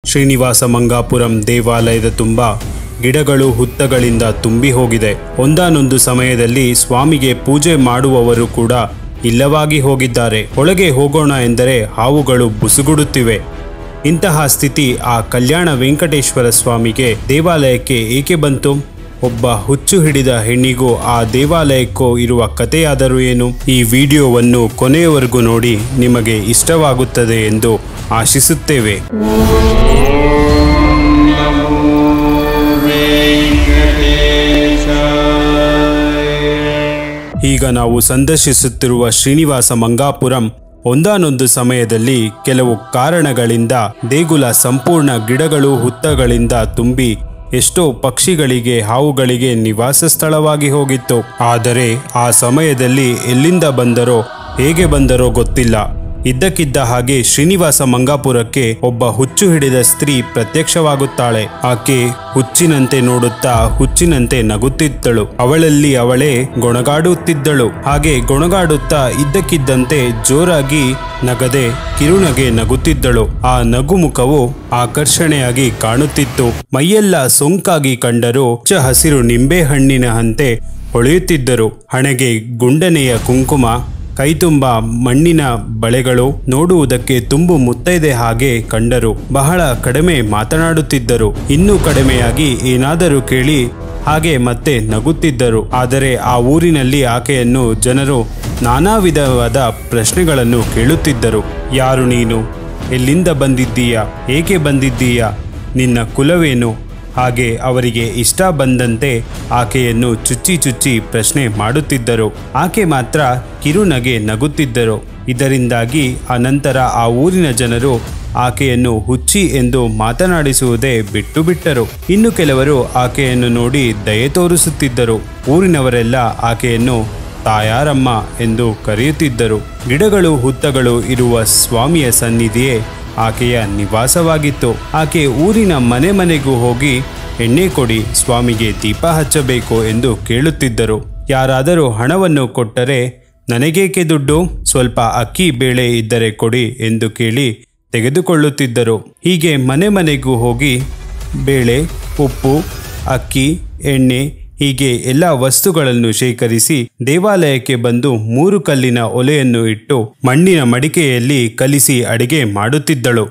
ಶ್ರೀನಿವಾಸ ಮಂಗಾಪುರಂ ದೇವಾಲಯದ ತುಂಬ ಗಿಡಗಳು ಹುತ್ತಗಳಿಂದ ತುಂಬಿ ಹೋಗಿದೆ ಒಂದಾನೊಂದು ಸಮಯದಲ್ಲಿ ಸ್ವಾಮಿಗೆ ಪೂಜೆ ಮಾಡುವವರು ಕೂಡ ಇಲ್ಲವಾಗಿ ಹೋಗಿದ್ದಾರೆ ಒಳಗೆ ಹೋಗೋಣ ಎಂದರೆ ಹಾವುಗಳು ಬುಸುಗುಡುತ್ತಿವೆ ಇಂತಹ ಸ್ಥಿತಿ ಆ ಕಲ್ಯಾಣ ವೆಂಕಟೇಶ್ವರ ಸ್ವಾಮಿಗೆ ದೇವಾಲಯಕ್ಕೆ ಏಕೆ ಬಂತು ಒಬ್ಬ ಹುಚ್ಚು ಹಿಡಿದ ಹೆಣ್ಣಿಗೂ ಆ ದೇವಾಲಯಕ್ಕೂ ಇರುವ ಕಥೆಯಾದರೂ ಏನು ಈ ವಿಡಿಯೋವನ್ನು ಕೊನೆಯವರೆಗೂ ನೋಡಿ ನಿಮಗೆ ಇಷ್ಟವಾಗುತ್ತದೆ ಎಂದು ಆಶಿಸುತ್ತೇವೆ ಈಗ ನಾವು ಸಂದರ್ಶಿಸುತ್ತಿರುವ ಶ್ರೀನಿವಾಸ ಮಂಗಾಪುರಂ ಒಂದಾನೊಂದು ಸಮಯದಲ್ಲಿ ಕೆಲವು ಕಾರಣಗಳಿಂದ ದೇಗುಲ ಸಂಪೂರ್ಣ ಗಿಡಗಳು ಹುತ್ತಗಳಿಂದ ತುಂಬಿ ಎಷ್ಟೋ ಪಕ್ಷಿಗಳಿಗೆ ಹಾವುಗಳಿಗೆ ನಿವಾಸ ಸ್ಥಳವಾಗಿ ಹೋಗಿತ್ತು ಆದರೆ ಆ ಸಮಯದಲ್ಲಿ ಎಲ್ಲಿಂದ ಬಂದರೋ ಹೇಗೆ ಬಂದರೋ ಗೊತ್ತಿಲ್ಲ ಇದ್ದಕ್ಕಿದ್ದ ಹಾಗೆ ಶ್ರೀನಿವಾಸ ಮಂಗಾಪುರಕ್ಕೆ ಒಬ್ಬ ಹುಚ್ಚು ಹಿಡಿದ ಸ್ತ್ರೀ ಪ್ರತ್ಯಕ್ಷವಾಗುತ್ತಾಳೆ ಆಕೆ ಹುಚ್ಚಿನಂತೆ ನೋಡುತ್ತಾ ಹುಚ್ಚಿನಂತೆ ನಗುತ್ತಿದ್ದಳು ಅವಳಲ್ಲಿ ಅವಳೇ ಗೊಣಗಾಡುತ್ತಿದ್ದಳು ಹಾಗೆ ಗೊಣಗಾಡುತ್ತಾ ಇದ್ದಕ್ಕಿದ್ದಂತೆ ಜೋರಾಗಿ ನಗದೆ ಕಿರುನಗೆ ನಗುತ್ತಿದ್ದಳು ಆ ನಗುಮುಖವು ಆಕರ್ಷಣೆಯಾಗಿ ಕಾಣುತ್ತಿತ್ತು ಮೈಯೆಲ್ಲ ಸೊಂಕಾಗಿ ಕಂಡರೂ ಹಚ್ಚ ಹಸಿರು ನಿಂಬೆಹಣ್ಣಿನ ಹಂತೆ ಹೊಳೆಯುತ್ತಿದ್ದರು ಹಣೆಗೆ ಗುಂಡನೆಯ ಕುಂಕುಮ ಕೈತುಂಬ ಮಣ್ಣಿನ ಬಳೆಗಳು ನೋಡುವುದಕ್ಕೆ ತುಂಬು ಮುತ್ತೈದೆ ಹಾಗೆ ಕಂಡರು ಬಹಳ ಕಡಿಮೆ ಮಾತನಾಡುತ್ತಿದ್ದರು ಇನ್ನೂ ಕಡಿಮೆಯಾಗಿ ಏನಾದರೂ ಕೇಳಿ ಹಾಗೆ ಮತ್ತೆ ನಗುತ್ತಿದ್ದರು ಆದರೆ ಆ ಊರಿನಲ್ಲಿ ಆಕೆಯನ್ನು ಜನರು ನಾನಾ ವಿಧವಾದ ಪ್ರಶ್ನೆಗಳನ್ನು ಕೇಳುತ್ತಿದ್ದರು ಯಾರು ನೀನು ಎಲ್ಲಿಂದ ಬಂದಿದ್ದೀಯಾ ಏಕೆ ಬಂದಿದ್ದೀಯಾ ನಿನ್ನ ಕುಲವೇನು ಹಾಗೆ ಅವರಿಗೆ ಇಷ್ಟ ಬಂದಂತೆ ಆಕೆಯನ್ನು ಚುಚ್ಚಿ ಚುಚ್ಚಿ ಪ್ರಶ್ನೆ ಮಾಡುತ್ತಿದ್ದರು ಆಕೆ ಮಾತ್ರ ಕಿರುನಗೆ ನಗುತ್ತಿದ್ದರು ಇದರಿಂದಾಗಿ ಅನಂತರ ಆ ಊರಿನ ಜನರು ಆಕೆಯನ್ನು ಹುಚ್ಚಿ ಎಂದು ಮಾತನಾಡಿಸುವುದೇ ಬಿಟ್ಟು ಬಿಟ್ಟರು ಇನ್ನು ಕೆಲವರು ಆಕೆಯನ್ನು ನೋಡಿ ದಯೆ ತೋರಿಸುತ್ತಿದ್ದರು ಊರಿನವರೆಲ್ಲ ಆಕೆಯನ್ನು ತಾಯಾರಮ್ಮ ಎಂದು ಕರೆಯುತ್ತಿದ್ದರು ಗಿಡಗಳು ಹುತ್ತಗಳು ಇರುವ ಸ್ವಾಮಿಯ ಸನ್ನಿಧಿಯೇ ಆಕೆಯ ನಿವಾಸವಾಗಿತ್ತು ಆಕೆ ಊರಿನ ಮನೆ ಮನೆಗೂ ಹೋಗಿ ಎಣ್ಣೆ ಕೊಡಿ ಸ್ವಾಮಿಗೆ ದೀಪ ಹಚ್ಚಬೇಕು ಎಂದು ಕೇಳುತ್ತಿದ್ದರು ಯಾರಾದರೂ ಹಣವನ್ನು ಕೊಟ್ಟರೆ ನನಗೇಕೆ ದುಡ್ಡು ಸ್ವಲ್ಪ ಅಕ್ಕಿ ಬೇಳೆ ಇದ್ದರೆ ಕೊಡಿ ಎಂದು ಕೇಳಿ ತೆಗೆದುಕೊಳ್ಳುತ್ತಿದ್ದರು ಹೀಗೆ ಮನೆ ಮನೆಗೂ ಹೋಗಿ ಬೇಳೆ ಉಪ್ಪು ಅಕ್ಕಿ ಎಣ್ಣೆ ಹೀಗೆ ಎಲ್ಲ ವಸ್ತುಗಳನ್ನು ಶೇಖರಿಸಿ ದೇವಾಲಯಕ್ಕೆ ಬಂದು ಮೂರು ಕಲ್ಲಿನ ಒಲೆಯನ್ನು ಇಟ್ಟು ಮಣ್ಣಿನ ಮಡಿಕೆಯಲ್ಲಿ ಕಲಿಸಿ ಅಡಿಗೆ ಮಾಡುತ್ತಿದ್ದಳು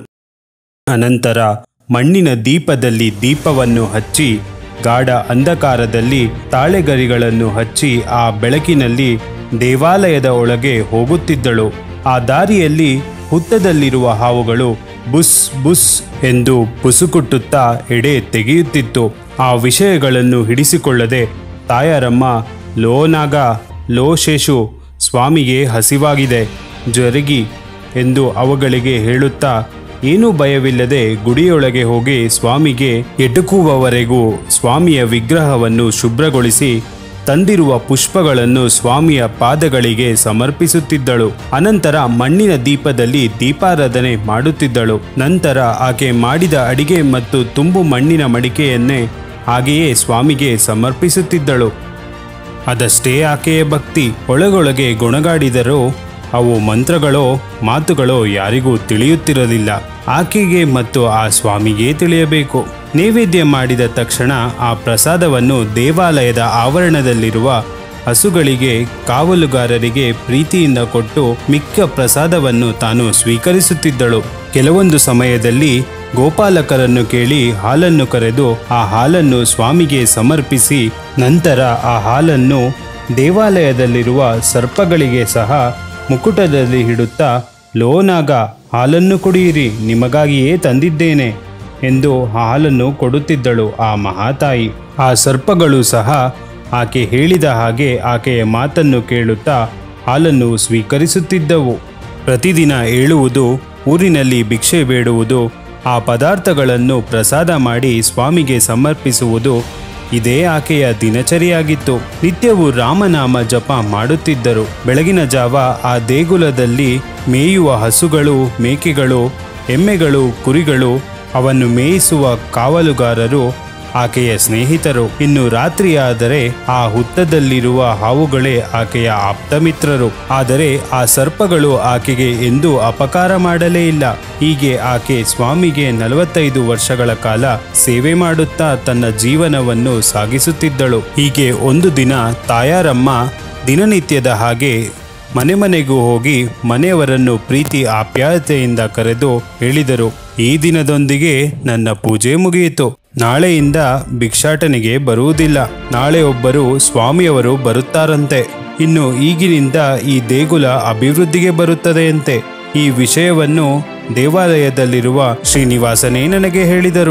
ಅನಂತರ ಮಣ್ಣಿನ ದೀಪದಲ್ಲಿ ದೀಪವನ್ನು ಹಚ್ಚಿ ಗಾಢ ಅಂಧಕಾರದಲ್ಲಿ ತಾಳೆಗರಿಗಳನ್ನು ಹಚ್ಚಿ ಆ ಬೆಳಕಿನಲ್ಲಿ ದೇವಾಲಯದ ಒಳಗೆ ಹೋಗುತ್ತಿದ್ದಳು ಆ ದಾರಿಯಲ್ಲಿ ಹುತ್ತದಲ್ಲಿರುವ ಹಾವುಗಳು ಬುಸ್ ಬುಸ್ ಎಂದು ಬುಸುಕುಟ್ಟುತ್ತಾ ಎಡೆ ತೆಗೆಯುತ್ತಿತ್ತು ಆ ವಿಷಯಗಳನ್ನು ಹಿಡಿಸಿಕೊಳ್ಳದೆ ತಾಯಾರಮ್ಮ ಲೋ ನಾಗ ಲೋ ಶೇಷು ಸ್ವಾಮಿಗೆ ಹಸಿವಾಗಿದೆ ಜರುಗಿ ಎಂದು ಅವುಗಳಿಗೆ ಹೇಳುತ್ತಾ ಏನೂ ಭಯವಿಲ್ಲದೆ ಗುಡಿಯೊಳಗೆ ಹೋಗಿ ಸ್ವಾಮಿಗೆ ಎಟುಕುವವರೆಗೂ ಸ್ವಾಮಿಯ ವಿಗ್ರಹವನ್ನು ಶುಭ್ರಗೊಳಿಸಿ ತಂದಿರುವ ಪುಷ್ಪಗಳನ್ನು ಸ್ವಾಮಿಯ ಪಾದಗಳಿಗೆ ಸಮರ್ಪಿಸುತ್ತಿದ್ದಳು ಅನಂತರ ಮಣ್ಣಿನ ದೀಪದಲ್ಲಿ ದೀಪಾರಾಧನೆ ಮಾಡುತ್ತಿದ್ದಳು ನಂತರ ಆಕೆ ಮಾಡಿದ ಅಡಿಗೆ ಮತ್ತು ತುಂಬು ಮಣ್ಣಿನ ಮಡಿಕೆಯನ್ನೇ ಹಾಗೆಯೇ ಸ್ವಾಮಿಗೆ ಸಮರ್ಪಿಸುತ್ತಿದ್ದಳು ಅದಷ್ಟೇ ಆಕೆಯ ಭಕ್ತಿ ಒಳಗೊಳಗೆ ಗೊಣಗಾಡಿದರೂ ಅವು ಮಂತ್ರಗಳೋ ಮಾತುಗಳೋ ಯಾರಿಗೂ ತಿಳಿಯುತ್ತಿರಲಿಲ್ಲ ಆಕೆಗೆ ಮತ್ತು ಆ ಸ್ವಾಮಿಗೆ ತಿಳಿಯಬೇಕು ನೈವೇದ್ಯ ಮಾಡಿದ ತಕ್ಷಣ ಆ ಪ್ರಸಾದವನ್ನು ದೇವಾಲಯದ ಆವರಣದಲ್ಲಿರುವ ಹಸುಗಳಿಗೆ ಕಾವಲುಗಾರರಿಗೆ ಪ್ರೀತಿಯಿಂದ ಕೊಟ್ಟು ಮಿಕ್ಕ ಪ್ರಸಾದವನ್ನು ತಾನು ಸ್ವೀಕರಿಸುತ್ತಿದ್ದಳು ಕೆಲವೊಂದು ಸಮಯದಲ್ಲಿ ಗೋಪಾಲಕರನ್ನು ಕೇಳಿ ಹಾಲನ್ನು ಕರೆದು ಆ ಹಾಲನ್ನು ಸ್ವಾಮಿಗೆ ಸಮರ್ಪಿಸಿ ನಂತರ ಆ ಹಾಲನ್ನು ದೇವಾಲಯದಲ್ಲಿರುವ ಸರ್ಪಗಳಿಗೆ ಸಹ ಮುಕುಟದಲ್ಲಿ ಇಡುತ್ತಾ ಲೋನಾಗ ಹಾಲನ್ನು ಕುಡಿಯಿರಿ ನಿಮಗಾಗಿಯೇ ತಂದಿದ್ದೇನೆ ಎಂದು ಹಾಲನ್ನು ಕೊಡುತ್ತಿದ್ದಳು ಆ ಮಹಾತಾಯಿ ಆ ಸರ್ಪಗಳು ಸಹ ಆಕೆ ಹೇಳಿದ ಹಾಗೆ ಆಕೆಯ ಮಾತನ್ನು ಕೇಳುತ್ತಾ ಹಾಲನ್ನು ಸ್ವೀಕರಿಸುತ್ತಿದ್ದವು ಪ್ರತಿದಿನ ಏಳುವುದು ಊರಿನಲ್ಲಿ ಭಿಕ್ಷೆ ಬೇಡುವುದು ಆ ಪದಾರ್ಥಗಳನ್ನು ಪ್ರಸಾದ ಮಾಡಿ ಸ್ವಾಮಿಗೆ ಸಮರ್ಪಿಸುವುದು ಇದೇ ಆಕೆಯ ದಿನಚರಿಯಾಗಿತ್ತು ನಿತ್ಯವೂ ರಾಮನಾಮ ಜಪ ಮಾಡುತ್ತಿದ್ದರು ಬೆಳಗಿನ ಜಾವ ಆ ದೇಗುಲದಲ್ಲಿ ಮೇಯುವ ಹಸುಗಳು ಮೇಕೆಗಳು ಎಮ್ಮೆಗಳು ಕುರಿಗಳು ಅವನ್ನು ಮೇಯಿಸುವ ಕಾವಲುಗಾರರು ಆಕೆಯ ಸ್ನೇಹಿತರು ಇನ್ನು ರಾತ್ರಿಯಾದರೆ ಆ ಹುತ್ತದಲ್ಲಿರುವ ಹಾವುಗಳೇ ಆಕೆಯ ಆಪ್ತ ಮಿತ್ರರು ಆದರೆ ಆ ಸರ್ಪಗಳು ಆಕೆಗೆ ಎಂದೂ ಅಪಕಾರ ಮಾಡಲೇ ಇಲ್ಲ ಹೀಗೆ ಆಕೆ ಸ್ವಾಮಿಗೆ ನಲವತ್ತೈದು ವರ್ಷಗಳ ಕಾಲ ಸೇವೆ ಮಾಡುತ್ತಾ ತನ್ನ ಜೀವನವನ್ನು ಸಾಗಿಸುತ್ತಿದ್ದಳು ಹೀಗೆ ಒಂದು ದಿನ ತಾಯಾರಮ್ಮ ದಿನನಿತ್ಯದ ಹಾಗೆ ಮನೆ ಮನೆಗೂ ಹೋಗಿ ಮನೆಯವರನ್ನು ಪ್ರೀತಿ ಆಪ್ಯಾಯತೆಯಿಂದ ಕರೆದು ಹೇಳಿದರು ಈ ದಿನದೊಂದಿಗೆ ನನ್ನ ಪೂಜೆ ಮುಗಿಯಿತು ನಾಳೆಯಿಂದ ಭಿಕ್ಷಾಟನೆಗೆ ಬರುವುದಿಲ್ಲ ನಾಳೆ ಒಬ್ಬರು ಸ್ವಾಮಿಯವರು ಬರುತ್ತಾರಂತೆ ಇನ್ನು ಈಗಿನಿಂದ ಈ ದೇಗುಲ ಅಭಿವೃದ್ಧಿಗೆ ಬರುತ್ತದೆಯಂತೆ ಈ ವಿಷಯವನ್ನು ದೇವಾಲಯದಲ್ಲಿರುವ ಶ್ರೀನಿವಾಸನೇ ನನಗೆ ಹೇಳಿದರು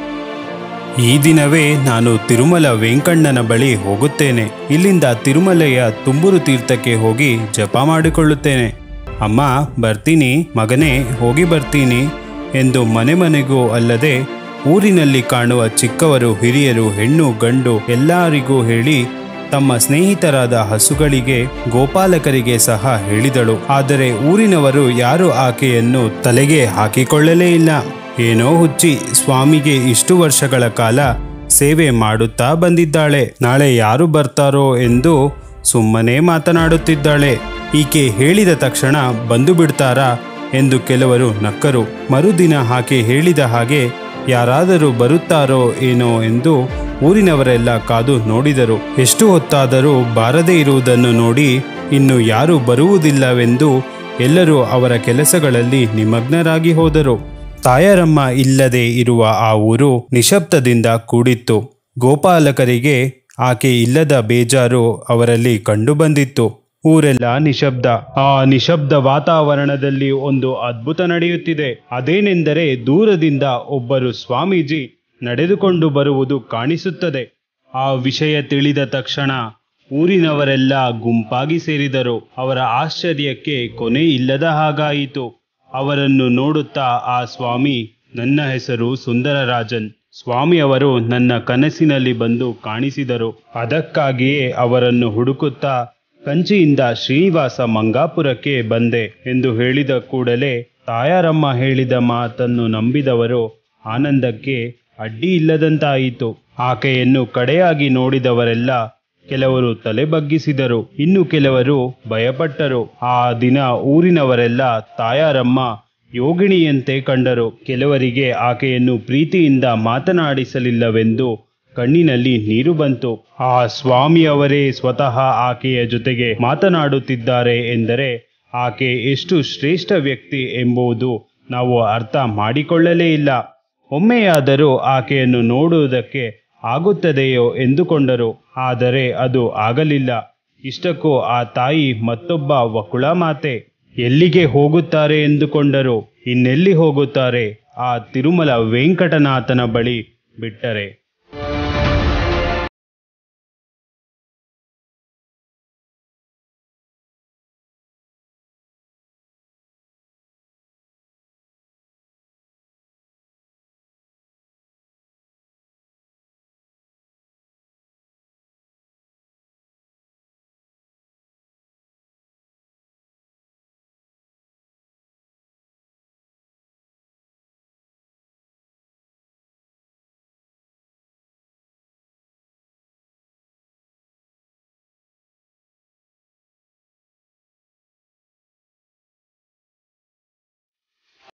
ಈ ದಿನವೇ ನಾನು ತಿರುಮಲ ವೆಂಕಣ್ಣನ ಬಳಿ ಹೋಗುತ್ತೇನೆ ಇಲ್ಲಿಂದ ತಿರುಮಲೆಯ ತುಂಬುರು ತೀರ್ಥಕ್ಕೆ ಹೋಗಿ ಜಪ ಮಾಡಿಕೊಳ್ಳುತ್ತೇನೆ ಅಮ್ಮ ಬರ್ತೀನಿ ಮಗನೇ ಹೋಗಿ ಬರ್ತೀನಿ ಎಂದು ಮನೆ ಮನೆಗೂ ಅಲ್ಲದೆ ಊರಿನಲ್ಲಿ ಕಾಣುವ ಚಿಕ್ಕವರು ಹಿರಿಯರು ಹೆಣ್ಣು ಗಂಡು ಎಲ್ಲರಿಗೂ ಹೇಳಿ ತಮ್ಮ ಸ್ನೇಹಿತರಾದ ಹಸುಗಳಿಗೆ ಗೋಪಾಲಕರಿಗೆ ಸಹ ಹೇಳಿದಳು ಆದರೆ ಊರಿನವರು ಯಾರು ಆಕೆಯನ್ನು ತಲೆಗೆ ಹಾಕಿಕೊಳ್ಳಲೇ ಇಲ್ಲ ಏನೋ ಹುಚ್ಚಿ ಸ್ವಾಮಿಗೆ ಇಷ್ಟು ವರ್ಷಗಳ ಕಾಲ ಸೇವೆ ಮಾಡುತ್ತಾ ಬಂದಿದ್ದಾಳೆ ನಾಳೆ ಯಾರು ಬರ್ತಾರೋ ಎಂದು ಸುಮ್ಮನೆ ಮಾತನಾಡುತ್ತಿದ್ದಾಳೆ ಈಕೆ ಹೇಳಿದ ತಕ್ಷಣ ಬಂದು ಬಿಡ್ತಾರಾ ಎಂದು ಕೆಲವರು ನಕ್ಕರು ಮರುದಿನ ಆಕೆ ಹೇಳಿದ ಹಾಗೆ ಯಾರಾದರೂ ಬರುತ್ತಾರೋ ಏನೋ ಎಂದು ಊರಿನವರೆಲ್ಲ ಕಾದು ನೋಡಿದರು ಎಷ್ಟು ಹೊತ್ತಾದರೂ ಬಾರದೇ ಇರುವುದನ್ನು ನೋಡಿ ಇನ್ನು ಯಾರು ಬರುವುದಿಲ್ಲವೆಂದು ಎಲ್ಲರೂ ಅವರ ಕೆಲಸಗಳಲ್ಲಿ ನಿಮಗ್ನರಾಗಿ ಹೋದರು ತಾಯಾರಮ್ಮ ಇಲ್ಲದೆ ಇರುವ ಆ ಊರು ನಿಶಬ್ದದಿಂದ ಕೂಡಿತ್ತು ಗೋಪಾಲಕರಿಗೆ ಆಕೆ ಇಲ್ಲದ ಬೇಜಾರು ಅವರಲ್ಲಿ ಕಂಡುಬಂದಿತ್ತು ಊರೆಲ್ಲ ನಿಶಬ್ದ ಆ ನಿಶಬ್ದ ವಾತಾವರಣದಲ್ಲಿ ಒಂದು ಅದ್ಭುತ ನಡೆಯುತ್ತಿದೆ ಅದೇನೆಂದರೆ ದೂರದಿಂದ ಒಬ್ಬರು ಸ್ವಾಮೀಜಿ ನಡೆದುಕೊಂಡು ಬರುವುದು ಕಾಣಿಸುತ್ತದೆ ಆ ವಿಷಯ ತಿಳಿದ ತಕ್ಷಣ ಊರಿನವರೆಲ್ಲ ಗುಂಪಾಗಿ ಸೇರಿದರು ಅವರ ಆಶ್ಚರ್ಯಕ್ಕೆ ಕೊನೆ ಇಲ್ಲದ ಹಾಗಾಯಿತು ಅವರನ್ನು ನೋಡುತ್ತಾ ಆ ಸ್ವಾಮಿ ನನ್ನ ಹೆಸರು ಸುಂದರರಾಜನ್ ಸ್ವಾಮಿಯವರು ನನ್ನ ಕನಸಿನಲ್ಲಿ ಬಂದು ಕಾಣಿಸಿದರು ಅದಕ್ಕಾಗಿಯೇ ಅವರನ್ನು ಹುಡುಕುತ್ತಾ ಕಂಚಿಯಿಂದ ಶ್ರೀನಿವಾಸ ಮಂಗಾಪುರಕ್ಕೆ ಬಂದೆ ಎಂದು ಹೇಳಿದ ಕೂಡಲೇ ತಾಯಾರಮ್ಮ ಹೇಳಿದ ಮಾತನ್ನು ನಂಬಿದವರು ಆನಂದಕ್ಕೆ ಅಡ್ಡಿ ಇಲ್ಲದಂತಾಯಿತು ಆಕೆಯನ್ನು ಕಡೆಯಾಗಿ ನೋಡಿದವರೆಲ್ಲ ಕೆಲವರು ತಲೆ ಬಗ್ಗಿಸಿದರು ಇನ್ನು ಕೆಲವರು ಭಯಪಟ್ಟರು ಆ ದಿನ ಊರಿನವರೆಲ್ಲ ತಾಯಾರಮ್ಮ ಯೋಗಿಣಿಯಂತೆ ಕಂಡರು ಕೆಲವರಿಗೆ ಆಕೆಯನ್ನು ಪ್ರೀತಿಯಿಂದ ಮಾತನಾಡಿಸಲಿಲ್ಲವೆಂದು ಕಣ್ಣಿನಲ್ಲಿ ನೀರು ಬಂತು ಆ ಸ್ವಾಮಿಯವರೇ ಸ್ವತಃ ಆಕೆಯ ಜೊತೆಗೆ ಮಾತನಾಡುತ್ತಿದ್ದಾರೆ ಎಂದರೆ ಆಕೆ ಎಷ್ಟು ಶ್ರೇಷ್ಠ ವ್ಯಕ್ತಿ ಎಂಬುದು ನಾವು ಅರ್ಥ ಮಾಡಿಕೊಳ್ಳಲೇ ಇಲ್ಲ ಒಮ್ಮೆಯಾದರೂ ಆಕೆಯನ್ನು ನೋಡುವುದಕ್ಕೆ ಆಗುತ್ತದೆಯೋ ಎಂದುಕೊಂಡರು ಆದರೆ ಅದು ಆಗಲಿಲ್ಲ ಇಷ್ಟಕ್ಕೂ ಆ ತಾಯಿ ಮತ್ತೊಬ್ಬ ವಕುಳ ಮಾತೆ ಎಲ್ಲಿಗೆ ಹೋಗುತ್ತಾರೆ ಎಂದುಕೊಂಡರು ಇನ್ನೆಲ್ಲಿ ಹೋಗುತ್ತಾರೆ ಆ ತಿರುಮಲ ವೆಂಕಟನಾಥನ ಬಳಿ ಬಿಟ್ಟರೆ